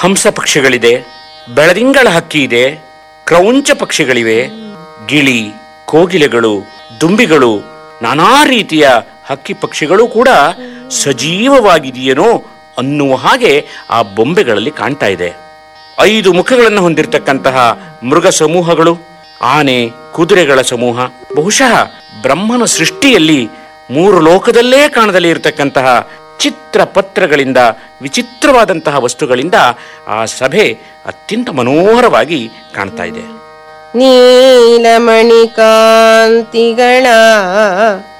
ಹಂಸ ಪಕ್ಷಿಗಳಿದೆ ಬೆಳದಿಂಗಳ ಹಕ್ಕಿ ಇದೆ ಕ್ರೌಂಚ ಪಕ್ಷಿಗಳಿವೆ ಗಿಳಿ ಕೋಗಿಲೆಗಳು ದುಂಬಿಗಳು ನಾನಾ ರೀತಿಯ ಹಕ್ಕಿ ಪಕ್ಷಿಗಳು ಕೂಡ ಸಜೀವವಾಗಿದೆಯೇನೋ ಅನ್ನುವ ಹಾಗೆ ಆ ಬೊಂಬೆಗಳಲ್ಲಿ ಕಾಣ್ತಾ ಇದೆ ಐದು ಮುಖಗಳನ್ನು ಹೊಂದಿರತಕ್ಕಂತಹ ಮೃಗ ಸಮೂಹಗಳು ಆನೆ ಕುದುರೆಗಳ ಸಮೂಹ ಬಹುಶಃ ಬ್ರಹ್ಮನ ಸೃಷ್ಟಿಯಲ್ಲಿ ಮೂರು ಲೋಕದಲ್ಲೇ ಕಾಣದಲ್ಲಿ ಇರತಕ್ಕಂತಹ ಚಿತ್ರ ಪತ್ರಗಳಿಂದ ವಿಚಿತ್ರವಾದಂತಹ ವಸ್ತುಗಳಿಂದ ಆ ಸಭೆ ಅತ್ಯಂತ ಮನೋಹರವಾಗಿ ಕಾಣ್ತಾ ಇದೆ ನೀಲಮಣಿ ಕಾಂತಿಗಳ